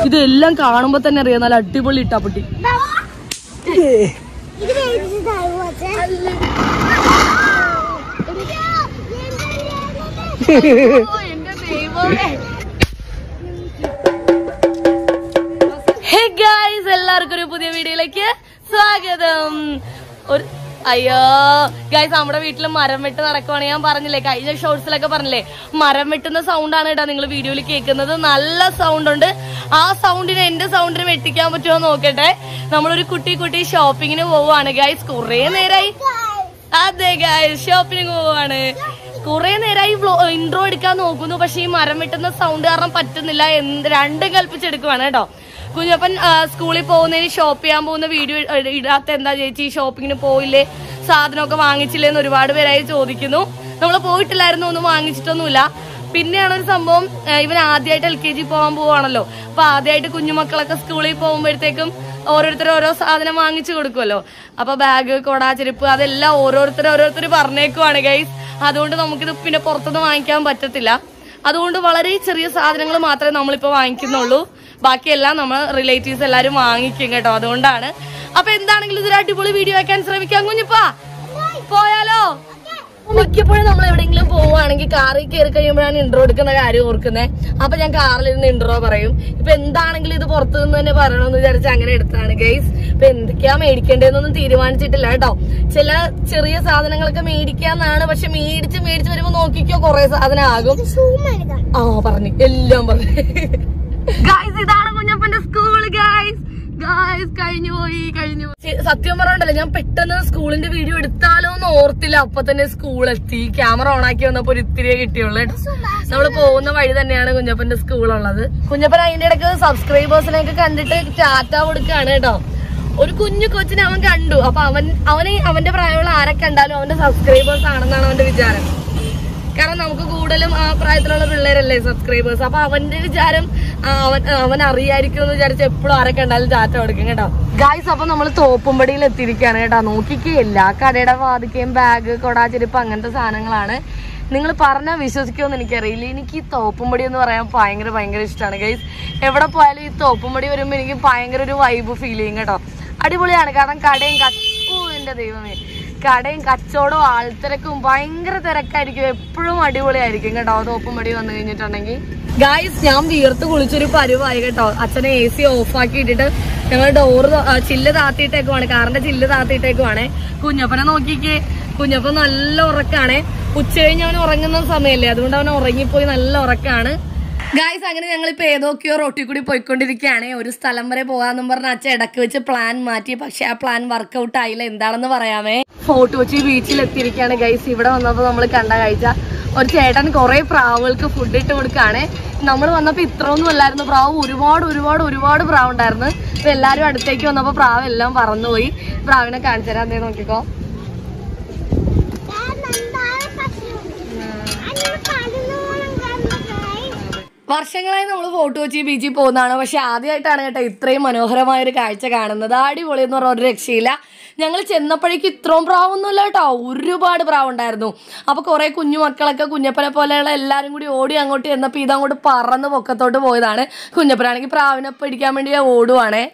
ഇതെല്ലാം കാണുമ്പോ തന്നെ അറിയാം നല്ല അടിപൊളി ഇട്ടാപ്പട്ടി ഇത് മേടിച്ചതായി പോച്ചേ ഹേ ഗായ്സ് എല്ലാവർക്കും ഒരു പുതിയ വീഡിയോയിലേക്ക് സ്വാഗതം ഒരു അയ്യോ ഗായ്സ് നമ്മുടെ വീട്ടിൽ മരം വെട്ട് നടക്കുവാണ് ഞാൻ പറഞ്ഞില്ലേ കഴിഞ്ഞ ഷോർട്സിലൊക്കെ പറഞ്ഞില്ലേ മരം വെട്ടുന്ന സൗണ്ട് ആണ് കേട്ടോ നിങ്ങൾ വീഡിയോയിൽ കേൾക്കുന്നത് നല്ല സൗണ്ട് ഉണ്ട് ആ സൗണ്ടിന് എന്റെ സൗണ്ടിന് വെട്ടിക്കാൻ പറ്റുമോ എന്ന് നോക്കട്ടെ നമ്മളൊരു കുട്ടി കുട്ടി ഷോപ്പിങ്ങിന് പോവാണ് ഗായ്സ് കുറേ നേരമായി അതെ ഗായ്സ് ഷോപ്പിങ്ങിന് പോവാണ് കുറെ നേരമായി ഇൻട്രോ എടുക്കാൻ നോക്കുന്നു പക്ഷെ ഈ മരം വെട്ടുന്ന സൗണ്ട് കാരണം പറ്റുന്നില്ല എന്ത് രണ്ടും കൽപ്പിച്ചെടുക്കുവാണ് കേട്ടോ കുഞ്ഞപ്പൻ ആ, സ്കൂളിൽ പോകുന്നതിന് ഷോപ്പ് ചെയ്യാൻ പോകുന്ന വീഡിയോ ഇടാത്ത എന്താ ചേച്ചി ഷോപ്പിങ്ങിന് പോയില്ലേ സാധനമൊക്കെ വാങ്ങിച്ചില്ലേ എന്ന് ഒരുപാട് പേരായി ചോദിക്കുന്നു നമ്മൾ പോയിട്ടില്ലായിരുന്നു ഒന്നും വാങ്ങിച്ചിട്ടൊന്നുമില്ല പിന്നെയാണ് ഒരു സംഭവം ആ, ഇവൻ ആദ്യമായിട്ട് എൽ കെ ജി പോകാൻ പോവാണല്ലോ അപ്പൊ ആദ്യമായിട്ട് കുഞ്ഞുമക്കളൊക്കെ സ്കൂളിൽ പോകുമ്പോഴത്തേക്കും ഓരോരുത്തർ ഓരോ സാധനം വാങ്ങിച്ചു കൊടുക്കുമല്ലോ അപ്പൊ ബാഗ് കൊട ചെരുപ്പ് അതെല്ലാം ഓരോരുത്തർ ഓരോരുത്തർ പറഞ്ഞേക്കുവാണ് ഗൈസ് അതുകൊണ്ട് നമുക്കിത് പിന്നെ പുറത്തുനിന്ന് വാങ്ങിക്കാൻ പറ്റത്തില്ല അതുകൊണ്ട് വളരെ ചെറിയ സാധനങ്ങൾ മാത്രമേ നമ്മളിപ്പോ വാങ്ങിക്കുന്നുള്ളൂ ബാക്കിയെല്ലാം നമ്മൾ റിലേറ്റീവ്സ് എല്ലാരും വാങ്ങിക്കും കേട്ടോ അതുകൊണ്ടാണ് അപ്പൊ എന്താണെങ്കിലും ഇതൊരു അടിപൊളി വീഡിയോ ആക്കാൻ ശ്രമിക്കാം കുഞ്ഞിപ്പാ പോയാലോ മിക്കപ്പോഴും നമ്മൾ എവിടെയെങ്കിലും പോവുകയാണെങ്കിൽ കാറിൽ കയറി കഴിയുമ്പോഴാണ് ഇൻട്രോ എടുക്കുന്ന കാര്യം ഓർക്കുന്നത് അപ്പൊ ഞാൻ കാറിൽ ഇരുന്ന് ഇൻട്രോ പറയും ഇപ്പൊ എന്താണെങ്കിലും ഇത് പുറത്തു നിന്ന് തന്നെ പറയണമെന്ന് വിചാരിച്ച് അങ്ങനെ എടുത്താണ് ഗൈസ് ഇപ്പൊ എന്തൊക്കെയാ മേടിക്കേണ്ടതെന്നൊന്നും തീരുമാനിച്ചിട്ടില്ല കേട്ടോ ചില ചെറിയ സാധനങ്ങളൊക്കെ മേടിക്കാന്നാണ് പക്ഷെ മേടിച്ച് മേടിച്ച് വരുമ്പോ നോക്കിക്കോ കുറെ സാധനം ആകും സൂം എടുക്കാം ആ പറഞ്ഞു എല്ലാം പറഞ്ഞു ഗായ്സ് ഇതാണ് കുഞ്ഞപ്പന്റെ സ്കൂൾ ഗായ്സ് ഗായ്സ് കഴിഞ്ഞു പോയി കഴിഞ്ഞു പോയി ശ- സത്യം പറഞ്ഞല്ലോ ഞാൻ പെട്ടെന്ന് സ്കൂളിന്റെ വീഡിയോ എടുത്താലോ എന്ന് ഓർത്തില്ല അപ്പൊ തന്നെ സ്കൂൾ എത്തി ക്യാമറ ഓൺ ആക്കി വന്നപ്പോ ഒരു ഇത്തിരിയെ കിട്ടിയുള്ളൂ കേട്ടോ. നമ്മള് പോകുന്ന വഴി തന്നെയാണ് കുഞ്ഞപ്പന്റെ സ്കൂൾ ഉള്ളത് കുഞ്ഞപ്പൻ അതിന്റെ ഇടയ്ക്ക് സബ്സ്ക്രൈബേഴ്സിനെയൊക്കെ കണ്ടിട്ട് ടാറ്റ കൊടുക്കാണ് കേട്ടോ ഒരു കുഞ്ഞു കൊച്ചിനെ അവൻ കണ്ടു അപ്പൊ അവൻ അവന് അവന്റെ പ്രായമുള്ള ആരെ കണ്ടാലും അവന്റെ സബ്സ്ക്രൈബേഴ്സ് ആണെന്നാണ് അവന്റെ വിചാരം കാരണം നമുക്ക് കൂടുതലും ആ പ്രായത്തിലുള്ള പിള്ളേരല്ലേ സബ്സ്ക്രൈബേഴ്സ് അപ്പൊ അവന്റെ വിചാരം ആ, അവൻ അവൻ അറിയായിരിക്കും എന്ന് വിചാരിച്ച് എപ്പോഴും ആരെ കണ്ടാലും ചാറ്റ കൊടുക്കും കേട്ടോ ഗായ്സ് അപ്പൊ നമ്മൾ തോപ്പുംപടിയിൽ എത്തിയിരിക്കുകയാണ് കേട്ടോ നോക്കിക്കയില്ല കടയുടെ വാതിക്കയും ബാഗ് കൊടാ ചെരുപ്പ് അങ്ങനത്തെ സാധനങ്ങളാണ് നിങ്ങൾ പറഞ്ഞാൽ വിശ്വസിക്കുമെന്ന് എനിക്കറിയില്ല എനിക്ക് ഈ തോപ്പുംപടി എന്ന് പറയാൻ ഭയങ്കര ഭയങ്കര ഇഷ്ടമാണ് ഗൈസ് എവിടെ പോയാലും ഈ തോപ്പുംപടി വരുമ്പോൾ എനിക്ക് ഭയങ്കര ഒരു വൈബ് ഫീൽ ചെയ്യും കേട്ടോ അടിപൊളിയാണ് കാരണം കടയും ക- ഓ എന്റെ ദൈവമേ കടയും കച്ചവടവും ആൾത്തിരക്കും ഭയങ്കര തിരക്കായിരിക്കും എപ്പോഴും അടിപൊളിയായിരിക്കും കേട്ടോ തോപ്പും പടി വന്നു കഴിഞ്ഞിട്ടുണ്ടെങ്കിൽ ഗായ്സ് ഞാൻ വീർത്ത് കുളിച്ചൊരു പരുവായി കേട്ടോ അച്ഛനെ എ സി ഓഫ് ആക്കി ഇട്ടിട്ട് ഞങ്ങൾ ഡോറ് ചില്ല് താത്തിയിട്ടേക്കുവാണ് കാറിന്റെ ചില്ല് താത്തിയിട്ടേക്കുവാണ് കുഞ്ഞപ്പനെ നോക്കിക്കേ കുഞ്ഞപ്പൻ നല്ല ഉറക്കാണ് ഉച്ച കഴിഞ്ഞ് അവൻ ഉറങ്ങുന്ന സമയമല്ലേ അതുകൊണ്ട് അവൻ ഉറങ്ങിപ്പോയി നല്ല ഉറക്കാണ് ഗായ്സ് അങ്ങനെ ഞങ്ങൾ ഇപ്പൊ ഏതൊക്കെയോ റോട്ടിൽ കൂടി പോയിക്കൊണ്ടിരിക്കുകയാണ് ഒരു സ്ഥലം വരെ പോകാന്നും പറഞ്ഞ അച്ഛൻ ഇടക്ക് വെച്ച് പ്ലാൻ മാറ്റി പക്ഷെ ആ പ്ലാൻ വർക്കൗട്ട് ആയില്ല എന്താണെന്ന് പറയാമേ ഫോർട്ട് കൊച്ചി ബീച്ചിൽ എത്തിയിരിക്കുകയാണ് ഗൈസ് ഇവിടെ വന്നപ്പോൾ നമ്മൾ കണ്ട കാഴ്ച ഒരു ചേട്ടൻ കുറെ പ്രാവുകൾക്ക് ഫുഡ് ഇട്ട് കൊടുക്കുകയാണ് നമ്മൾ വന്നപ്പോൾ ഇത്രയൊന്നും അല്ലായിരുന്നു പ്രാവ് ഒരുപാട് ഒരുപാട് ഒരുപാട് പ്രാവ് ഉണ്ടായിരുന്നു ഇപ്പൊ എല്ലാവരും അടുത്തേക്ക് വന്നപ്പോൾ പ്രാവ് എല്ലാം പറന്നുപോയി പ്രാവിനെ കാണിച്ചു തരാം എന്തേ നോക്കിക്കോ ഞാൻ നന്നായി പശു അങ്ങനെ പതിനോളം കണ്ടതായി വർഷങ്ങളായി നമ്മൾ ഫോർട്ട് കൊച്ചി ബീച്ചിൽ പോകുന്നതാണ് പക്ഷെ ആദ്യമായിട്ടാണ് കേട്ടോ ഇത്രയും മനോഹരമായ ഒരു കാഴ്ച കാണുന്നത് അടിപൊളി എന്ന് പറഞ്ഞ ഒരു രക്ഷയില്ല ഞങ്ങൾ ചെന്നപ്പോഴേക്ക് ഇത്രയും പ്രാവൊന്നുമില്ല കേട്ടോ ഒരുപാട് പ്രാവ് ഉണ്ടായിരുന്നു അപ്പൊ കുറെ കുഞ്ഞു മക്കളൊക്കെ കുഞ്ഞപ്പനെ പോലെയുള്ള എല്ലാരും കൂടി ഓടി അങ്ങോട്ട് ചെന്നപ്പോൾ ഇതങ്ങോട്ട് പറന്ന് പൊക്കത്തോട്ട് പോയതാണ് കുഞ്ഞപ്പനാണെങ്കിൽ പ്രാവിനെ പിടിക്കാൻ വേണ്ടി ഓടുവാണേ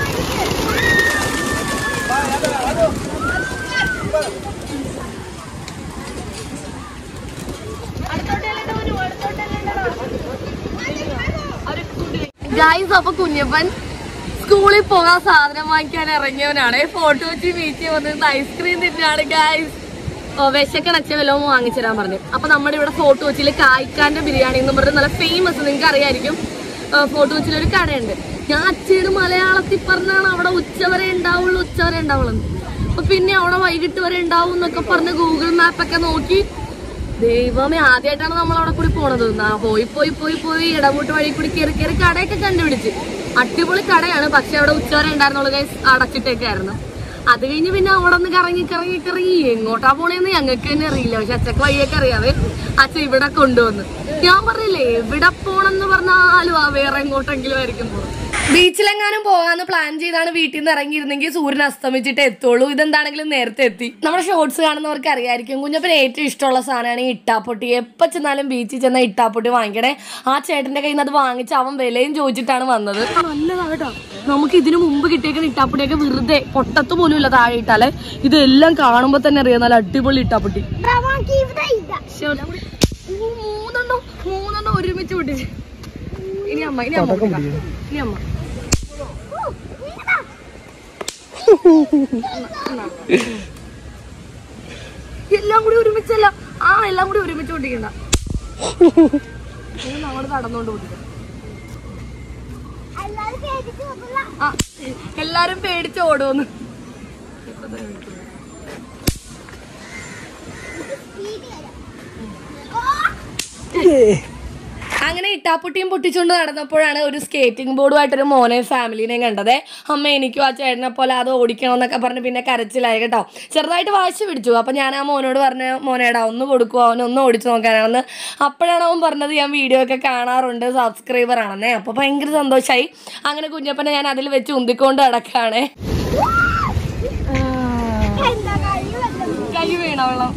ഗായ്സ് അപ്പൊ കുഞ്ഞപ്പൻ സ്കൂളിൽ പോകാൻ സാധനം വാങ്ങിക്കാൻ ഇറങ്ങിയവനാണ് ഫോട്ടോ വെച്ച് ബീച്ചിൽ വന്നിരുന്ന് ഐസ്ക്രീം തിന്നാണ് ഗായ്സ് ഓ വിശക്കണച്ച വല്ലതും വാങ്ങിച്ചു തരാൻ പറഞ്ഞു അപ്പൊ നമ്മുടെ ഇവിടെ ഫോട്ടോ കൊച്ചിയിൽ കായ്ക്കാന്റെ ബിരിയാണി എന്ന് പറഞ്ഞ് നല്ല ഫേമസ് നിങ്ങൾക്ക് അറിയായിരിക്കും ഫോട്ടോ കൊച്ചിയിൽ ഒരു കടയുണ്ട് ഞാൻ അച്ഛയോട് മലയാളത്തിൽ പറഞ്ഞാണ് അവിടെ ഉച്ചവരെ ഉണ്ടാവുള്ളൂ ഉച്ചവരെ ഉണ്ടാവുള്ളൂ എന്ന്. അപ്പൊ പിന്നെ അവിടെ വൈകിട്ട് വരെ ഉണ്ടാവും എന്നൊക്കെ പറഞ്ഞ് ഗൂഗിൾ മാപ്പ് ഒക്കെ നോക്കി ദൈവമേ ആദ്യമായിട്ടാണ് നമ്മൾ അവിടെ കൂടി പോണത് നാ പോയി പോയി പോയി പോയി ഇടമുട്ട് വഴി കൂടി കയറി കയറി കടയൊക്കെ കണ്ടുപിടിച്ച് അടിപൊളി കടയാണ് പക്ഷെ അവിടെ ഉച്ചവരെ ഉണ്ടായിരുന്നുള്ളൂ ഗൈസ് അടച്ചിട്ടേക്കായിരുന്നു അത് കഴിഞ്ഞ് പിന്നെ അവിടെ നിന്ന് കറങ്ങി കറങ്ങി കറങ്ങി എങ്ങോട്ടാ പോണേന്ന് ഞങ്ങൾക്ക് തന്നെ അറിയില്ല പക്ഷെ അച്ഛക്ക് വഴിയൊക്കെ അറിയാവേ അച്ഛൻ ഇവിടെ കൊണ്ടുവന്ന് ഞാൻ പറഞ്ഞില്ലേ എവിടെ പോണെന്ന് പറഞ്ഞാലും ആ വേറെ എങ്ങോട്ടെങ്കിലും ആയിരിക്കും പോണത് ബീച്ചിലെങ്ങാനും പോകാന്ന് പ്ലാൻ ചെയ്താണ് വീട്ടിൽ നിന്ന് ഇറങ്ങിയിരുന്നെങ്കിൽ സൂര്യൻ അസ്തമിച്ചിട്ട് എത്തുള്ളൂ ഇതെന്താണെങ്കിലും നേരത്തെ എത്തി നമ്മുടെ ഷോർട്സ് കാണുന്നവർക്ക് അറിയായിരിക്കും കുഞ്ഞപ്പന് ഏറ്റവും ഇഷ്ടമുള്ള സാധനമാണ് ഈ ഇട്ടാപ്പൊട്ടി എപ്പോൾ ചെന്നാലും ബീച്ചിൽ ചെന്ന ഇട്ടാപ്പൊട്ടി വാങ്ങിക്കണേ ആ ചേട്ടന്റെ കയ്യിൽ നിന്ന് അത് വാങ്ങിച്ച് അവൻ വിലയും ചോദിച്ചിട്ടാണ് വന്നത് നല്ലതാട്ടോ നമുക്ക് ഇതിനു മുമ്പ് കിട്ടിയേക്കുന്ന ഇട്ടാപ്പൊട്ടിയൊക്കെ വെറുതെ പൊട്ടത്ത് പോലും ഇല്ല താഴെ ഇട്ടാലേ ഇതെല്ലാം കാണുമ്പോ തന്നെ അറിയാം നല്ല അടിപൊളി ഇട്ടാപ്പൊട്ടി നമുക്ക് ഇവിടെ ഇല്ല മൂന്നെണ്ണം മൂന്നെണ്ണം ഒരുമിച്ച് പൊട്ടിച്ച് ഇനി അമ്മ ഇനി അമ്മ പൊട്ടിക്കാം. ഇനി അമ്മ എല്ലാം കൂടി ഒരുമിച്ചല്ല ആ എല്ലാം കൂടി ഒരുമിച്ച് പൊട്ടിക്കണ്ട ഇനി അങ്ങോട്ട് നടന്നുകൊണ്ട് പൊട്ടിക്കാം എല്ലാവരും കേട്ടിട്ട് വന്നില്ല ആ എല്ലാരും പേടിച്ച് ഓടുമെന്ന് അങ്ങനെ ഇട്ടാപ്പൊട്ടിയും പൊട്ടിച്ചുകൊണ്ട് നടന്നപ്പോഴാണ് ഒരു സ്കേറ്റിംഗ് ബോർഡുമായിട്ടൊരു മോനെ ഫാമിലിനെയും കണ്ടത് അമ്മ എനിക്കും ആ ചേട്ടനെ പോലെ അത് ഓടിക്കണമെന്നൊക്കെ പറഞ്ഞ് പിന്നെ കരച്ചിലായി കേട്ടോ ചെറുതായിട്ട് വാശി പിടിച്ചു അപ്പം ഞാൻ ആ മോനോട് പറഞ്ഞു മോനേടാ ഒന്ന് കൊടുക്കുമോ അവനൊന്ന് ഓടിച്ചു നോക്കാനാണെന്ന് അപ്പോഴാണ് അവൻ പറഞ്ഞത് ഞാൻ വീഡിയോ ഒക്കെ കാണാറുണ്ട് സബ്സ്ക്രൈബർ ആണെന്നേ അപ്പോൾ ഭയങ്കര സന്തോഷമായി അങ്ങനെ കുഞ്ഞപ്പനെ ഞാൻ അതിൽ വെച്ച് ഉന്തിക്കൊണ്ട് നടക്കുകയാണേ എന്താ കഴിവല്ലോ കൈ വീണ വെള്ളം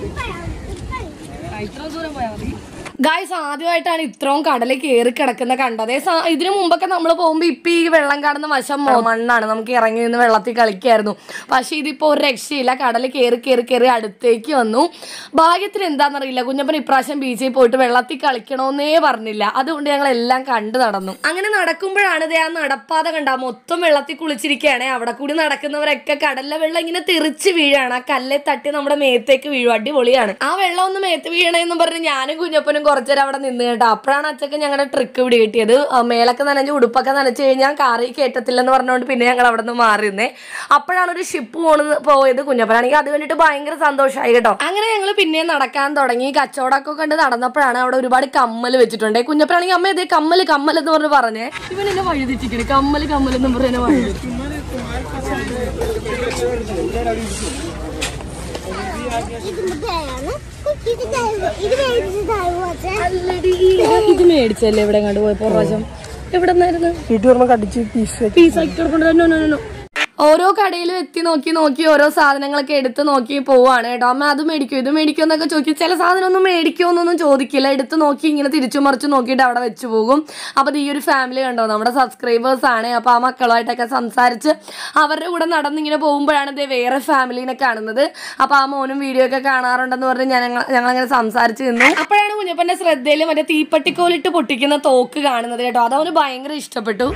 ഇത്ര ദൂരം പോയാൽ മതി ഗായ്സ് ആദ്യമായിട്ടാണ് ഇത്രയും കടല് കയറി കിടക്കുന്ന കണ്ടത് സ- ഇതിനു മുമ്പൊക്കെ നമ്മൾ പോകുമ്പോൾ ഇപ്പം ഈ വെള്ളം കാണുന്ന വശം മൊ- മണ്ണാണ് നമുക്ക് ഇറങ്ങി നിന്ന് വെള്ളത്തിൽ കളിക്കായിരുന്നു പക്ഷെ ഇതിപ്പോൾ ഒരു രക്ഷയില്ല കടൽ കയറി കയറി കയറി അടുത്തേക്ക് വന്നു ഭാഗ്യത്തിന് എന്താണെന്നറിയില്ല കുഞ്ഞപ്പൻ ഇപ്രാവശ്യം ബീച്ചിൽ പോയിട്ട് വെള്ളത്തിൽ കളിക്കണമെന്നേ പറഞ്ഞില്ല അതുകൊണ്ട് ഞങ്ങൾ എല്ലാം കണ്ടു നടന്നു അങ്ങനെ നടക്കുമ്പോഴാണ് ദേ ആ നടപ്പാത കണ്ട മൊത്തം വെള്ളത്തിൽ കുളിച്ചിരിക്കുകയാണ് അവിടെ കൂടി നടക്കുന്നവരൊക്കെ കടലിലെ വെള്ളം ഇങ്ങനെ തെറിച്ച് വീഴാണ് ആ കല്ലെ തട്ടി നമ്മുടെ മേത്തേക്ക് വീഴും അടിപൊളിയാണ് ആ വെള്ളം ഒന്ന് മേത്ത് വീഴണേന്ന് പറഞ്ഞ് ഞാനും കുഞ്ഞപ്പനും കുറച്ചേരം അവിടെ നിന്ന് കേട്ടോ അപ്പോഴാണ് അച്ഛക്ക് ഞങ്ങളുടെ ട്രിക്ക് പിടി കിട്ടിയത് ആ, മേലൊക്കെ നനഞ്ഞ് ഉടുപ്പൊക്കെ നനച്ച് കഴിഞ്ഞാൽ കാറിൽ കയറ്റത്തില്ലെന്ന് പറഞ്ഞുകൊണ്ട് പിന്നെ ഞങ്ങൾ അവിടെ നിന്ന് മാറിയിരുന്നേ അപ്പോഴാണ് ഒരു ഷിപ്പ് പോണത് പോയത് കുഞ്ഞപ്പനാണെങ്കിൽ അത് കണ്ടിട്ട് ഭയങ്കര സന്തോഷമായി കേട്ടോ അങ്ങനെ ഞങ്ങൾ പിന്നെ നടക്കാൻ തുടങ്ങി കച്ചവടമൊക്കെ കണ്ട് നടന്നപ്പോഴാണ് അവിടെ ഒരുപാട് കമ്മൽ വെച്ചിട്ടുണ്ട് കുഞ്ഞപ്പനാണെങ്കിൽ അമ്മ ഇതേ കമ്മൽ കമ്മൽ എന്ന് പറഞ്ഞ് പറഞ്ഞേ ഇവൻ എന്നെ വഴുതിച്ചിരിക്കണേ കമ്മൽ കമ്മൽ എന്ന് പറഞ്ഞ് എന്നെ വഴുതി ഇത് മുട്ടയാണ് ഇത് കഴിവ് ഇത് മേടിച്ച് കഴിവ് വെച്ചേ അല്ലടി ഇത് മേടിച്ചല്ലേ ഇവിടെ കണ്ടു പോയപ്പോ പ്രാവശ്യം എവിടെ നിന്നായിരുന്നു വീട്ടിൽ വരുമ്പോ കടിച്ച് പീസ് പീസാക്കി കൊടുക്കണ്ടോ ഓരോ കടയിലും എത്തി നോക്കി നോക്കി ഓരോ സാധനങ്ങളൊക്കെ എടുത്ത് നോക്കി പോവാണ് കേട്ടോ അമ്മ അത് മേടിക്കോ ഇത് മേടിക്കോ എന്നൊക്കെ ചോദിക്കും ചില സാധനം ഒന്നും മേടിക്കോ എന്നൊന്നും ചോദിക്കില്ല എടുത്ത് നോക്കി ഇങ്ങനെ തിരിച്ചു മറിച്ച് നോക്കിയിട്ട് അവിടെ വെച്ച് പോകും അപ്പോൾ ഈ ഒരു ഫാമിലി കണ്ടോ നമ്മുടെ സബ്സ്ക്രൈബേഴ്സ് ആണ് അപ്പോൾ ആ മക്കളുമായിട്ടൊക്കെ സംസാരിച്ച് അവരുടെ കൂടെ നടന്നിങ്ങനെ പോകുമ്പോഴാണ് ഇതേ വേറെ ഫാമിലിനെ കാണുന്നത് അപ്പോൾ ആ മോനും വീഡിയോ ഒക്കെ കാണാറുണ്ടെന്ന് പറഞ്ഞ് ഞങ്ങൾ ഞങ്ങളങ്ങനെ സംസാരിച്ച് നിന്നു അപ്പോഴാണ് കുഞ്ഞപ്പൻ്റെ ശ്രദ്ധയിൽ മറ്റേ തീപ്പട്ടിക്കോലിട്ട് പൊട്ടിക്കുന്ന തോക്ക് കാണുന്നത് കേട്ടോ അത് അവന് ഭയങ്കര ഇഷ്ടപ്പെട്ടു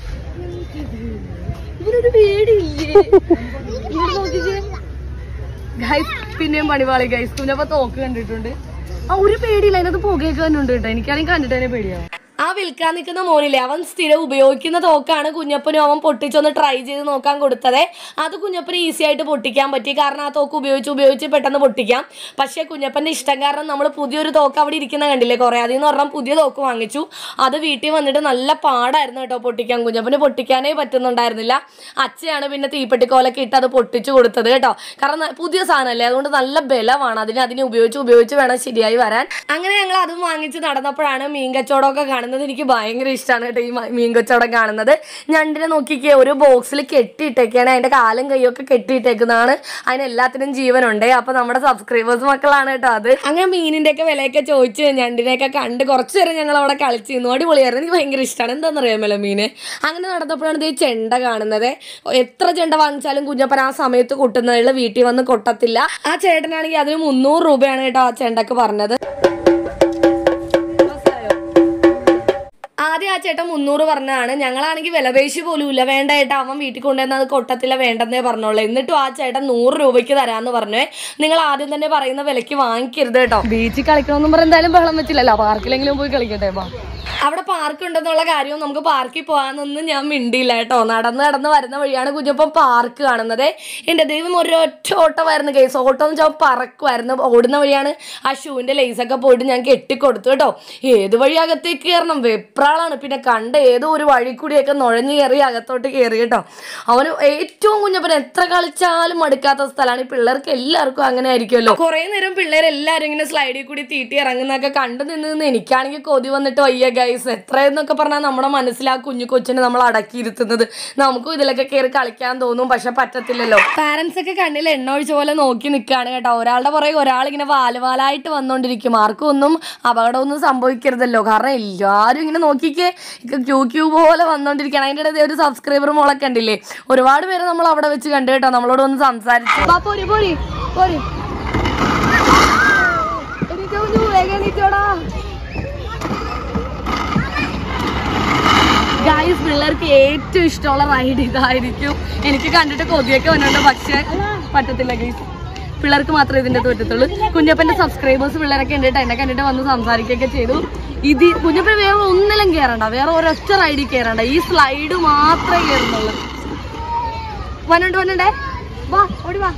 ഇവനൊരു പേടിയില്ലേ ഇവര് നോക്കിക്കേ ഗൈസ് പിന്നെയും പണിപാളി ഗൈസ് കുഞ്ഞപ്പ തോക്ക് കണ്ടിട്ടുണ്ട് ആ ഒരു പേടിയില്ല അതിനകത്ത് പുകയൊക്കെ തന്നെ ഉണ്ട് കേട്ടോ എനിക്കാണെങ്കിൽ കണ്ടിട്ട് തന്നെ പേടിയാവും ആ വിൽക്കാൻ നിൽക്കുന്ന മോനില്ലേ അവൻ സ്ഥിരം ഉപയോഗിക്കുന്ന തോക്കാണ് കുഞ്ഞപ്പനും അവൻ പൊട്ടിച്ചൊന്ന് ട്രൈ ചെയ്ത് നോക്കാൻ കൊടുത്തത് അത് കുഞ്ഞപ്പന് ഈസി ആയിട്ട് പൊട്ടിക്കാൻ പറ്റി കാരണം ആ തോക്ക് ഉപയോഗിച്ച് ഉപയോഗിച്ച് പെട്ടെന്ന് പൊട്ടിക്കാം പക്ഷേ കുഞ്ഞപ്പന്റെ ഇഷ്ടം കാരണം നമ്മൾ പുതിയൊരു തോക്ക് അവിടെ ഇരിക്കുന്ന കണ്ടില്ലേ കുറേ അതിൽ നിന്ന് പറഞ്ഞാൽ പുതിയ തോക്ക് വാങ്ങിച്ചു അത് വീട്ടിൽ വന്നിട്ട് നല്ല പാടായിരുന്നു കേട്ടോ പൊട്ടിക്കാൻ കുഞ്ഞപ്പന് പൊട്ടിക്കാനേ പറ്റുന്നുണ്ടായിരുന്നില്ല അച്ഛയാണ് പിന്നെ തീപ്പെട്ടിക്കോലൊക്കെ ഇട്ട് അത് പൊട്ടിച്ചു കൊടുത്തത് കേട്ടോ കാരണം ന- പുതിയ സാധനമല്ലേ അതുകൊണ്ട് നല്ല ബലമാണ് അതിന് അതിനെ ഉപയോഗിച്ച് ഉപയോഗിച്ച് വേണം ശരിയായി വരാൻ അങ്ങനെ ഞങ്ങൾ അതും വാങ്ങിച്ച് നടന്നപ്പോഴാണ് മീൻ കച്ചവടമൊക്കെ കാണുന്നത് എനിക്ക് ഭയങ്കര ഇഷ്ടമാണ് കേട്ടോ ഈ മ- മീൻ കച്ചവടം കാണുന്നത് ഞണ്ടിനെ നോക്കിക്കേ ഒരു ബോക്സിൽ കെട്ടിയിട്ടേക്കാണ് അതിന്റെ കാലും കൈയൊക്കെ കെട്ടിയിട്ടേക്കുന്നതാണ് അതിന് എല്ലാത്തിനും ജീവനുണ്ട് അപ്പൊ നമ്മുടെ സബ്സ്ക്രൈബേഴ്സ് മക്കളാണ് കേട്ടോ അത് അങ്ങനെ മീനിന്റെ ഒക്കെ വിലയൊക്കെ ചോദിച്ച് ഞണ്ടിനെയൊക്കെ കണ്ട് കുറച്ചു നേരം ഞങ്ങൾ അവിടെ കളിച്ചിരുന്നു അടിപൊളിയായിരുന്നു എനിക്ക് ഭയങ്കര ഇഷ്ടമാണ് എന്താണെന്നറിയാമല്ലോ മീന് അങ്ങനെ നടന്നപ്പോഴാണ് ഇത് ചെണ്ട കാണുന്നത് എത്ര ചെണ്ട വാങ്ങിച്ചാലും കുഞ്ഞപ്പൻ ആ സമയത്ത് കൊട്ടുന്നതിൽ വീട്ടിൽ വന്ന് കൊട്ടത്തില്ല ആ ചേട്ടനാണെങ്കിൽ അതിന് മുന്നൂറ് രൂപയാണ് കേട്ടോ ആ ചെണ്ടക്ക് പറഞ്ഞത് ആദ്യം ആ ചേട്ടൻ മുന്നൂറ് പറഞ്ഞതാണ് ഞങ്ങളാണെങ്കിൽ വിലപേശി പോലും ഇല്ല വേണ്ട ഏട്ടാ അവൻ വീട്ടിൽ കൊണ്ടുവന്ന് അത് കൊട്ടത്തില്ല വേണ്ടെന്നേ പറഞ്ഞോളൂ എന്നിട്ടും ആ ചേട്ടൻ നൂറ് രൂപയ്ക്ക് തരാന്ന് പറഞ്ഞേ നിങ്ങൾ ആദ്യം തന്നെ പറയുന്ന വിലയ്ക്ക് വാങ്ങിക്കരുത് കേട്ടോ ബീച്ചിൽ കളിക്കണമെന്നും പറഞ്ഞ എന്തായാലും ബഹളം വെച്ചില്ലല്ലോ പാർക്കിലെങ്കിലും പോയി കളിക്കട്ടെ ബാ അവിടെ പാർക്ക് ഉണ്ടെന്നുള്ള കാര്യവും നമുക്ക് പാർക്കിൽ പോകാനൊന്നും ഞാൻ മിണ്ടിയില്ല കേട്ടോ നടന്ന് നടന്ന് വരുന്ന വഴിയാണ് കുഞ്ഞപ്പം പാർക്ക് കാണുന്നത് എൻ്റെ ദൈവം ഒരൊറ്റ ഓട്ടമായിരുന്നു കേസ് ഓട്ടം എന്ന് വെച്ചാൽ പറക്കുമായിരുന്നു ഓടുന്ന വഴിയാണ് ആ ഷൂവിൻ്റെ ലേസൊക്കെ പോയിട്ട് ഞാൻ കെട്ടിക്കൊടുത്തു കേട്ടോ ഏത് വഴി അകത്തേക്ക് കയറണം വെപ്രാളാണ് പിന്നെ കണ്ട ഏതോ ഒരു വഴി കൂടിയൊക്കെ നുഴഞ്ഞു കയറി അകത്തോട്ട് കയറി കേട്ടോ അവന് ഏറ്റവും കുഞ്ഞപ്പൻ എത്ര കളിച്ചാലും മടുക്കാത്ത സ്ഥലമാണ് ഈ പിള്ളേർക്ക് എല്ലാവർക്കും അങ്ങനെ ആയിരിക്കുമല്ലോ കുറേ നേരം പിള്ളേർ എല്ലാവരും ഇങ്ങനെ സ്ലൈഡിൽ കൂടി തീട്ടി ഇറങ്ങുന്നതൊക്കെ കണ്ടു നിന്ന് നിന്ന് എനിക്കാണെങ്കിൽ കൊതി വന്നിട്ട് വയ്യ ഗൈസ് ഗൈസ് എത്രയെന്നൊക്കെ പറഞ്ഞാൽ നമ്മുടെ മനസ്സിൽ ആ കുഞ്ഞു കൊച്ചിനെ നമ്മൾ അടക്കിയിരുത്തുന്നത് നമുക്കും ഇതിലൊക്കെ കയറി കളിക്കാൻ തോന്നും പക്ഷെ പറ്റത്തില്ലല്ലോ പാരന്റ്സ് ഒക്കെ കണ്ണിൽ എണ്ണ ഒഴിച്ച പോലെ നോക്കി നിൽക്കുകയാണ് കേട്ടോ ഒരാളുടെ പുറകെ ഒരാൾ ഇങ്ങനെ വാലുവാലായിട്ട് വന്നുകൊണ്ടിരിക്കും ആർക്കും ഒന്നും അപകടമൊന്നും സംഭവിക്കരുതല്ലോ കാരണം എല്ലാവരും ഇങ്ങനെ നോക്കിക്കേ ക്യൂ ക്യൂ പോലെ വന്നുകൊണ്ടിരിക്കുകയാണ് അതിൻ്റെ ഇടയിൽ ഒരു സബ്സ്ക്രൈബർ മോളൊക്കെ ഉണ്ടില്ലേ ഒരുപാട് പേര് നമ്മൾ അവിടെ വെച്ച് കണ്ടു കേട്ടോ നമ്മളോട് ഒന്ന് സംസാരിച്ചു വാ, പോര് പോര് പോര് എണീറ്റോ കുഞ്ഞു, വേഗം എണീറ്റോടാ ഗായ്സ് പിള്ളേർക്ക് ഏറ്റവും ഇഷ്ടമുള്ള റൈഡ് ഇതായിരിക്കും എനിക്ക് കണ്ടിട്ട് കൊതിയൊക്കെ വന്നുണ്ട് പക്ഷെ പറ്റത്തില്ല ഗൈസ് പിള്ളേർക്ക് മാത്രമേ ഇതിന്റെ അകത്ത് പറ്റത്തുള്ളൂ കുഞ്ഞപ്പന്റെ സബ്സ്ക്രൈബേഴ്സ് പിള്ളേരൊക്കെ ഉണ്ട് കേട്ടോ എന്നെ കണ്ടിട്ട് വന്ന് സംസാരിക്കുകയൊക്കെ ചെയ്തു ഇത് കുഞ്ഞപ്പൻ വേറെ ഒന്നിലും കയറണ്ട വേറെ ഒരൊറ്റ റൈഡിൽ കയറണ്ട ഈ സ്ലൈഡ് മാത്രമേ കയറുന്നുള്ളൂ വന്നുണ്ട് വന്നുണ്ടേ വാ ഓടി വാ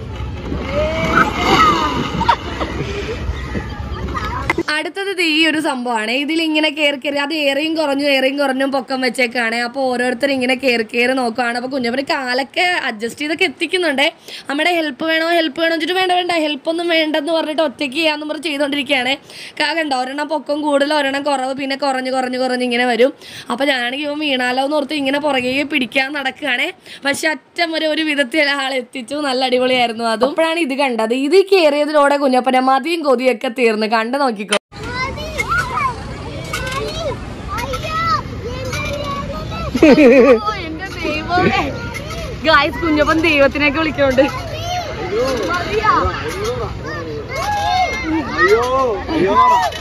അടുത്തത് ഇത് ഈ ഒരു സംഭവമാണ് ഇതിൽ ഇങ്ങനെ കയറി കയറി അത് ഏറെയും കുറഞ്ഞു ഏറെയും കുറഞ്ഞും പൊക്കം വെച്ചേക്കാണ് അപ്പോൾ ഓരോരുത്തർ ഇങ്ങനെ കയറി കയറി നോക്കുകയാണ് അപ്പോൾ കുഞ്ഞപ്പന് കാലൊക്കെ അഡ്ജസ്റ്റ് ചെയ്തൊക്കെ എത്തിക്കുന്നുണ്ട് നമ്മുടെ ഹെൽപ്പ് വേണോ ഹെൽപ്പ് വേണോ വെച്ചിട്ട് വേണ്ട വേണ്ട ഹെൽപ്പ് ഒന്നും വേണ്ടെന്ന് പറഞ്ഞിട്ട് ഒറ്റയ്ക്ക് ചെയ്യാന്ന് പറഞ്ഞ് ചെയ്തുകൊണ്ടിരിക്കുകയാണ് കണ്ടോ ഒരെണ്ണം പൊക്കം കൂടുതൽ ഒരെണ്ണം കുറവ് പിന്നെ കുറഞ്ഞ് കുറഞ്ഞ് കുറഞ്ഞ് ഇങ്ങനെ വരും അപ്പോൾ ഞാനാണെങ്കിൽ ഇവൻ വീണാലോ എന്ന് ഓർത്ത് ഇങ്ങനെ പുറകെ പിടിക്കാൻ നടക്കുകയാണ് പക്ഷെ അറ്റം വരെ ഒരു വിധത്തിൽ ആൾ എത്തിച്ചു നല്ല അടിപൊളിയായിരുന്നു അതും അപ്പോഴാണ് ഇത് കണ്ടത് ഇത് കയറിയതിലൂടെ കുഞ്ഞപ്പനെ മതിയും കൊതിയൊക്കെ തീർന്ന് കണ്ട് നോക്കിക്കോ എന്റെ ദൈവമേ ഗായ്സ് കുഞ്ഞപ്പൻ ദൈവത്തിനൊക്കെ വിളിക്കുന്നുണ്ട് അയ്യോ അയ്യോ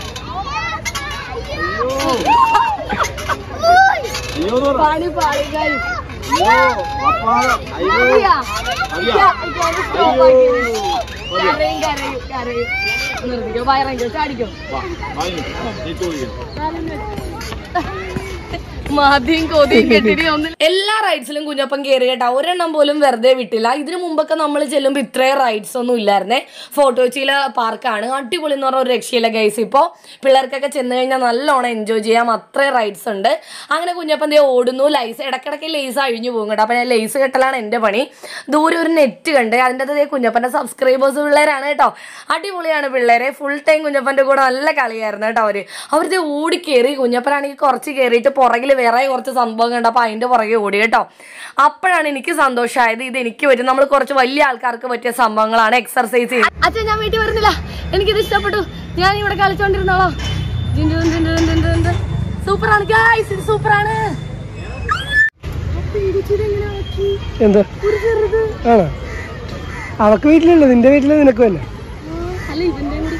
അയ്യോ എന്ന് പറ. പാടി പാടി ഗായ്സ് അയ്യോ അപ്പാ അയ്യോ മതിയാ? മതിയാ? ഇല്ല, ഇതൊന്ന് stop അയ്യോ ആക്കി. മതിയാ? കരയും കരയും കരയും നിർത്തിക്കോ വയറങ്കോ ചാടിക്കോ വാ, വാങ്ങി. നീ ചോദിക്ക്. മതിയും കൊതിയും കെട്ടിടി ഒന്നും എല്ലാ റൈഡ്സിലും കുഞ്ഞപ്പൻ കയറി കേട്ടോ ഒരെണ്ണം പോലും വെറുതെ വിട്ടില്ല ഇതിനു മുമ്പൊക്കെ നമ്മൾ ചെല്ലുമ്പോൾ ഇത്രയും റൈഡ്സ് ഒന്നും ഇല്ലായിരുന്നേ ഫോട്ടോച്ചിയിലെ പാർക്കാണ് അടിപൊളി എന്ന് പറഞ്ഞ ഒരു രക്ഷയില്ല ഗൈസ് ഇപ്പോൾ പിള്ളേർക്കൊക്കെ ചെന്ന് കഴിഞ്ഞാൽ നല്ലോണം എൻജോയ് ചെയ്യാം അത്രയും റൈഡ്സ് ഉണ്ട് അങ്ങനെ കുഞ്ഞപ്പൻ ദേ ഓടുന്നു ലൈസ് ഇടയ്ക്കിടയ്ക്ക് ലേസ് അഴിഞ്ഞു പോകും കേട്ടോ അപ്പം ഞാൻ ലേസ് കെട്ടലാണ് എൻ്റെ പണി ദൂരെ ഒരു നെറ്റ് കണ്ട് അതിൻ്റെ അതേ കുഞ്ഞപ്പൻ്റെ സബ്സ്ക്രൈബേഴ്സ് പിള്ളേരാണ് കേട്ടോ അടിപൊളിയാണ് പിള്ളേരെ ഫുൾ ടൈം കുഞ്ഞപ്പൻ്റെ കൂടെ നല്ല കളിയായിരുന്നു കേട്ടോ അവർ അവരിത് ഓടി കയറി കുഞ്ഞപ്പനാണെങ്കിൽ കുറച്ച് കയറിയിട്ട് പുറകിൽ വേറെ കുറച്ച് സംഭവം കണ്ടപ്പോൾ അതിൻ്റെ പുറകെ ഓടി കേട്ടോ അപ്പോഴാണ് എനിക്ക് സന്തോഷമായത് ഇത് എനിക്ക് പറ്റും നമ്മൾ കുറച്ച് വലിയ ആൾക്കാർക്ക് പറ്റിയ സംഭവങ്ങളാണ് എക്സർസൈസ് ചെയ്യുന്നത് അച്ഛൻ ഞാൻ വീട്ടിൽ വരുന്നില്ല എനിക്കിത് ഇഷ്ടപ്പെട്ടു ഞാൻ ഇവിടെ കളിച്ചോണ്ടിരുന്നോളാം സൂപ്പറാണ് ഗായ്സ് ഇത് സൂപ്പറാണ് എന്താ ആണോ അവക്ക് വീട്ടിലുണ്ട് നിന്റെ വീട്ടില് നിനക്ക് തന്നെ അല്ല ഇതിന്റെ കൂടി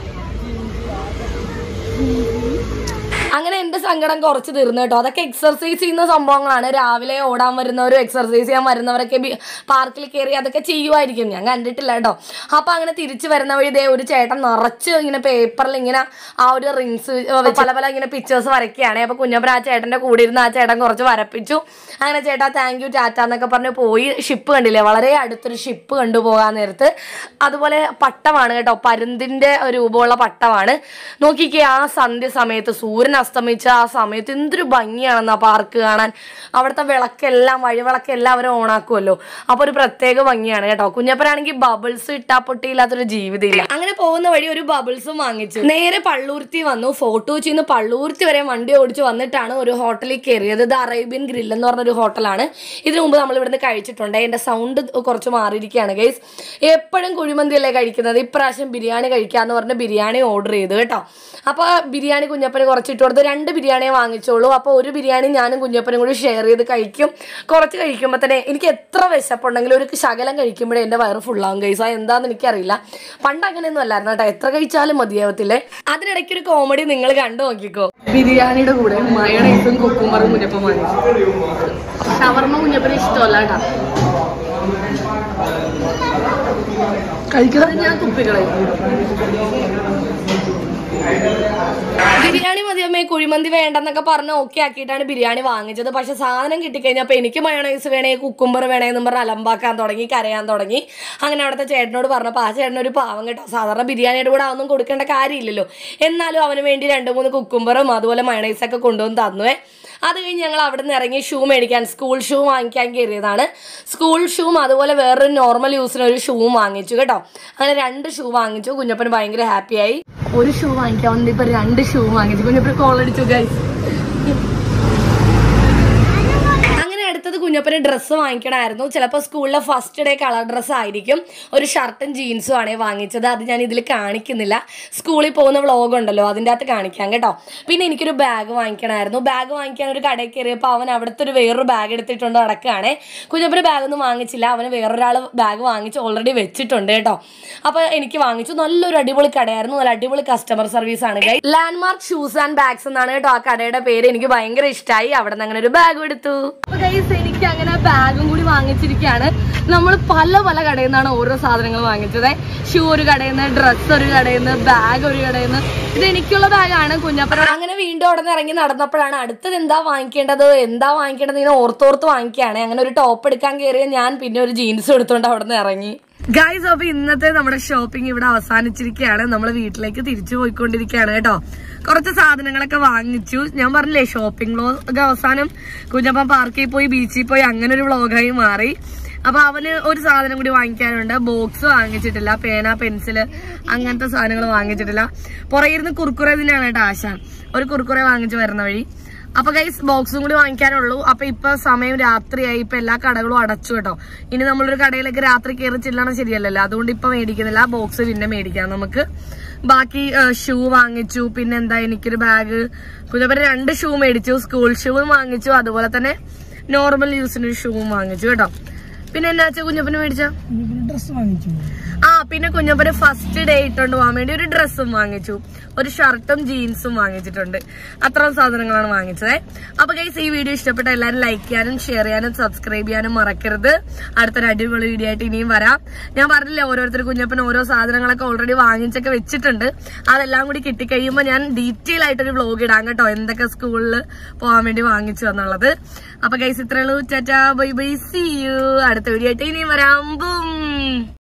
അങ്ങനെ എന്റെ സങ്കടം കുറച്ച് തീർന്നു കേട്ടോ അതൊക്കെ എക്സർസൈസ് ചെയ്യുന്ന സംഭവങ്ങളാണ് രാവിലെ ഓടാൻ വരുന്നവരും എക്സർസൈസ് ചെയ്യാൻ വരുന്നവരൊക്കെ ബി- പാർക്കിൽ കയറി അതൊക്കെ ചെയ്യുമായിരിക്കും ഞാൻ കണ്ടിട്ടില്ല കേട്ടോ അപ്പൊ അങ്ങനെ തിരിച്ചു വരുന്ന വഴി ഇതേ ഒരു ചേട്ടൻ നിറച്ച് ഇങ്ങനെ പേപ്പറിൽ ഇങ്ങനെ ആ ഒരു റിങ്സ് പല പല ഇങ്ങനെ പിക്ചേഴ്സ് വരയ്ക്കുകയാണ് അപ്പൊ കുഞ്ഞപ്പൻ ആ ചേട്ടന്റെ കൂടെ ഇരുന്ന് ആ ചേട്ടൻ കുറച്ച് വരപ്പിച്ചു അങ്ങനെ ചേട്ടാ താങ്ക് യു ടാറ്റ എന്നൊക്കെ പറഞ്ഞ് പോയി ഷിപ്പ് കണ്ടില്ലേ വളരെ അടുത്തൊരു ഷിപ്പ് കണ്ടുപോകാൻ നേരത്ത് അതുപോലെ പട്ടമാണ് കേട്ടോ പരുന്തിന്റെ രൂപമുള്ള പട്ടമാണ് നോക്കിക്കേ ആ സന്ധ്യ സമയത്ത് സൂര്യൻ അസ്തമിച്ച ആ സമയത്ത് എന്തൊരു ഭംഗിയാണെന്ന് ആ പാർക്ക് കാണാൻ അവിടുത്തെ വിളക്കെല്ലാം വഴിവിളക്കെല്ലാം അവർ ഓണാക്കുമല്ലോ അപ്പൊ ഒരു പ്രത്യേക ഭംഗിയാണ് കേട്ടോ കുഞ്ഞപ്പനാണെങ്കിൽ ബബിൾസ് ഇട്ടാ പൊട്ടിയില്ലാത്തൊരു ജീവിതമില്ല അങ്ങനെ പോകുന്ന വഴി ഒരു ബബിൾസും വാങ്ങിച്ചു നേരെ പള്ളൂർത്തി വന്നു ഫോട്ടോ വെച്ചിന്ന് പള്ളൂർത്തി വരെ വണ്ടി ഓടിച്ച് വന്നിട്ടാണ് ഒരു ഹോട്ടലിൽ കയറിയത് ഇത് അറേബ്യൻ ഗ്രിൽ എന്ന് പറഞ്ഞൊരു ഹോട്ടലാണ് ഇതിനു മുമ്പ് നമ്മൾ ഇവിടുന്ന് കഴിച്ചിട്ടുണ്ട് എന്റെ സൗണ്ട് കുറച്ച് മാറിയിരിക്കുകയാണ് ഗൈസ് എപ്പോഴും കുഴിമന്തി അല്ലേ കഴിക്കുന്നത് ഇപ്രാവശ്യം ബിരിയാണി കഴിക്കാന്ന് പറഞ്ഞ് ബിരിയാണി ഓർഡർ ചെയ്തു കേട്ടോ അപ്പോൾ ബിരിയാണി കുഞ്ഞപ്പന് കുറച്ചിട്ട് കൊടുത്ത് രണ്ട് ബിരിയാണിയെ വാങ്ങിച്ചോളൂ അപ്പോൾ ഒരു ബിരിയാണി ഞാനും കുഞ്ഞപ്പനും കൂടി ഷെയർ ചെയ്ത് കഴിക്കും കുറച്ച് കഴിക്കുമ്പോൾ തന്നെ എനിക്ക് എത്ര വിശപ്പുണ്ടെങ്കിലും ഒരു ശകലം കഴിക്കുമ്പോഴേ എൻ്റെ വയറ് ഫുള്ളാവും ഗൈസ് അത് എന്താണെന്ന് എനിക്കറിയില്ല പണ്ട് അങ്ങനെയൊന്നും അല്ലായിരുന്നു കേട്ടോ എത്ര കഴിച്ചാലും മതിയാവത്തില്ലേ അതിനിടയ്ക്ക് ഒരു കോമഡി നിങ്ങൾ കണ്ടു നോക്കിക്കോ ബിരിയാണിയുടെ കൂടെ മയണൈസും കുക്കുമ്പറും കുഞ്ഞപ്പം വാങ്ങിച്ചു ഷവർമ്മ കുഞ്ഞപ്പന് ഇഷ്ടമല്ല കേട്ടോ കഴിക്കുന്നത് ഞാൻ തുപ്പിക്കളയും ബിരിയാണി മതിയമ്മേ കുഴിമന്തി വേണ്ടെന്നൊക്കെ പറഞ്ഞ് ഓക്കെ ആക്കിയിട്ടാണ് ബിരിയാണി വാങ്ങിച്ചത് പക്ഷെ സാധനം കിട്ടിക്കഴിഞ്ഞപ്പോൾ എനിക്ക് മയോണൈസ് വേണേ കുക്കുംബർ വേണേ എന്നും പറഞ്ഞ് അലമ്പാക്കാൻ തുടങ്ങി കരയാൻ തുടങ്ങി അങ്ങനെ അവിടുത്തെ ചേട്ടനോട് പറഞ്ഞപ്പോൾ ആ ചേട്ടൻ ഒരു പാവം കേട്ടോ സാധാരണ ബിരിയാണിയുടെ കൂടെ അതൊന്നും കൊടുക്കേണ്ട കാര്യമില്ലല്ലോ എന്നാലും അവന് വേണ്ടി രണ്ട് മൂന്ന് കുക്കുംബറും അതുപോലെ മയോണൈസൊക്കെ കൊണ്ടുവന്ന് തന്നുവേ അത് കഴിഞ്ഞ് ഞങ്ങൾ അവിടെ നിന്ന് ഇറങ്ങി ഷൂ മേടിക്കാൻ സ്കൂൾ ഷൂ വാങ്ങിക്കാൻ കയറിയതാണ് സ്കൂൾ ഷൂവും അതുപോലെ വേറൊരു നോർമൽ യൂസിന് ഒരു ഷൂവും വാങ്ങിച്ചു കേട്ടോ അങ്ങനെ രണ്ട് ഷൂ വാങ്ങിച്ചു കുഞ്ഞപ്പൻ ഭയങ്കര ഹാപ്പിയായി ഒരു ഷൂ വാങ്ങിക്കാൻ വന്നിട്ട് ഇപ്പൊ രണ്ട് ഷൂ വാങ്ങിച്ചു കുഞ്ഞപ്പൻ കോൾ അടിച്ചു ഗൈസ് അങ്ങനെ അടുത്തത് കുഞ്ഞപ്പന് ഡ്രസ്സ് വാങ്ങിക്കണമായിരുന്നു ചിലപ്പോൾ സ്കൂളിലെ ഫസ്റ്റ് ഡേ കളർ ഡ്രസ്സ് ആയിരിക്കും ഒരു ഷർട്ടും ജീൻസും ആണ് വാങ്ങിച്ചത് അത് ഞാൻ ഇതിൽ കാണിക്കുന്നില്ല സ്കൂളിൽ പോകുന്ന വ്ളോഗ് ഉണ്ടല്ലോ അതിൻ്റെ അകത്ത് കാണിക്കാം കേട്ടോ പിന്നെ എനിക്കൊരു ബാഗ് വാങ്ങിക്കണമായിരുന്നു ബാഗ് വാങ്ങിക്കാൻ ഒരു കടയിൽ കയറിയപ്പോൾ അവൻ അവിടുത്തെ ഒരു വേറൊരു ബാഗ് എടുത്തിട്ടുണ്ട് നടക്കുകയാണേ കുഞ്ഞപ്പന് ബാഗൊന്നും വാങ്ങിച്ചില്ല അവന് വേറൊരാൾ ബാഗ് വാങ്ങിച്ച് ഓൾറെഡി വെച്ചിട്ടുണ്ട് കേട്ടോ അപ്പോൾ എനിക്ക് വാങ്ങിച്ചു നല്ലൊരു അടിപൊളി കടയായിരുന്നു നല്ല അടിപൊളി കസ്റ്റമർ സർവീസ് ആണ് guys Landmark shoes and bags എന്നാണ് കേട്ടോ ആ കടയുടെ പേര് എനിക്ക് ഭയങ്കര ഇഷ്ടമായി അവിടെ നിന്ന് അങ്ങനെ ഒരു ബാഗ് എടുത്തു അപ്പൊ ഗൈസ് എനിക്ക് അങ്ങനെ ബാഗും കൂടി വാങ്ങിച്ചിരിക്കുകയാണ് നമ്മൾ പല പല കടയിൽ നിന്നാണ് ഓരോ സാധനങ്ങൾ വാങ്ങിച്ചത് ഷൂ ഒരു കടയിൽ നിന്ന് ഡ്രസ്സ് ഒരു കടയിൽ നിന്ന് ബാഗ് ഒരു കടയിൽ നിന്ന് ഇത് എനിക്കുള്ള ബാഗാണ് കുഞ്ഞപ്പന അങ്ങനെ വീണ്ടും അവിടെ നിന്ന് ഇറങ്ങി നടന്നപ്പോഴാണ് അടുത്തത് എന്താ വാങ്ങിക്കേണ്ടത് എന്താ വാങ്ങിക്കേണ്ടത് ഇങ്ങനെ ഓർത്തോർത്ത് വാങ്ങിക്കുകയാണ് അങ്ങനെ ഒരു ടോപ്പ് എടുക്കാൻ കയറിയ ഞാൻ പിന്നെ ഒരു ജീൻസ് എടുത്തോണ്ട് അവിടെ നിന്ന് ഇറങ്ങി ഗൈസ് അപ്പൊ ഇന്നത്തെ നമ്മുടെ ഷോപ്പിംഗ് ഇവിടെ അവസാനിച്ചിരിക്കുകയാണ് നമ്മൾ വീട്ടിലേക്ക് തിരിച്ചു പോയിക്കൊണ്ടിരിക്കുകയാണ് കേട്ടോ കുറച്ച് സാധനങ്ങളൊക്കെ വാങ്ങിച്ചു ഞാൻ പറഞ്ഞില്ലേ ഷോപ്പിംഗ് വ്ലോഗ് അവസാനം കുഞ്ഞപ്പൻ പാർക്കിൽ പോയി ബീച്ചിൽ പോയി അങ്ങനെ ഒരു വ്ലോഗായി മാറി അപ്പൊ അവന് ഒരു സാധനം കൂടി വാങ്ങിക്കാനുണ്ട് ബോക്സ് വാങ്ങിച്ചിട്ടില്ല പേന പെൻസില് അങ്ങനത്തെ സാധനങ്ങൾ വാങ്ങിച്ചിട്ടില്ല പുറകിരുന്ന് കുർക്കുറെ തന്നെയാണ് കേട്ടോ ആശ ഒരു കുർക്കുറെ വാങ്ങിച്ചു വരുന്ന വഴി അപ്പൊ ഗൈസ് ബോക്സും കൂടി വാങ്ങിക്കാനുള്ളൂ അപ്പൊ ഇപ്പൊ സമയം രാത്രിയായി ഇപ്പൊ എല്ലാ കടകളും അടച്ചു കേട്ടോ ഇനി നമ്മളൊരു കടയിലേക്ക് രാത്രി കയറി ചെല്ലണം ശരിയല്ലല്ലോ അതുകൊണ്ട് ഇപ്പൊ മേടിക്കുന്നില്ല ബോക്സ് പിന്നെ മേടിക്കാം നമുക്ക് ബാക്കി ഷൂ വാങ്ങിച്ചു പിന്നെ എന്താ എനിക്കൊരു ബാഗ് കുഞ്ഞപ്പന രണ്ട് ഷൂ മേടിച്ചു സ്കൂൾ ഷൂവും വാങ്ങിച്ചു അതുപോലെ തന്നെ നോർമൽ യൂസിന് ഒരു ഷൂവും വാങ്ങിച്ചു കേട്ടോ പിന്നെ എന്നാ വെച്ചാ കുഞ്ഞപ്പന് മേടിച്ച ഡ്രസ് വാങ്ങിച്ചു ആ പിന്നെ കുഞ്ഞപ്പന് ഫസ്റ്റ് ഡേ ഇട്ടോണ്ട് പോകാൻ വേണ്ടി ഒരു ഡ്രസ്സും വാങ്ങിച്ചു ഒരു ഷർട്ടും ജീൻസും വാങ്ങിച്ചിട്ടുണ്ട് അത്രയും സാധനങ്ങളാണ് വാങ്ങിച്ചത് അപ്പൊ ഗൈസ് ഈ വീഡിയോ ഇഷ്ടപ്പെട്ട എല്ലാവരും ലൈക്ക് ചെയ്യാനും ഷെയർ ചെയ്യാനും സബ്സ്ക്രൈബ് ചെയ്യാനും മറക്കരുത് അടുത്തൊരു അടിപൊളി വീഡിയോ ആയിട്ട് ഇനിയും വരാം ഞാൻ പറഞ്ഞില്ലേ ഓരോരുത്തർ കുഞ്ഞപ്പന് ഓരോ സാധനങ്ങളൊക്കെ ഓൾറെഡി വാങ്ങിച്ചൊക്കെ വെച്ചിട്ടുണ്ട് അതെല്ലാം കൂടി കിട്ടിക്കഴിയുമ്പോൾ ഞാൻ ഡീറ്റെയിൽ ആയിട്ടൊരു വ്ലോഗ് ഇടാം കേട്ടോ എന്തൊക്കെ സ്കൂളിൽ പോകാൻ വേണ്ടി വാങ്ങിച്ചു എന്നുള്ളത് അപ്പൊ ഗൈസ് ഇത്രയുള്ളൂ tata bye bye see you അടുത്ത വീഡിയോ ആയിട്ട് ഇനിയും വരാം ബും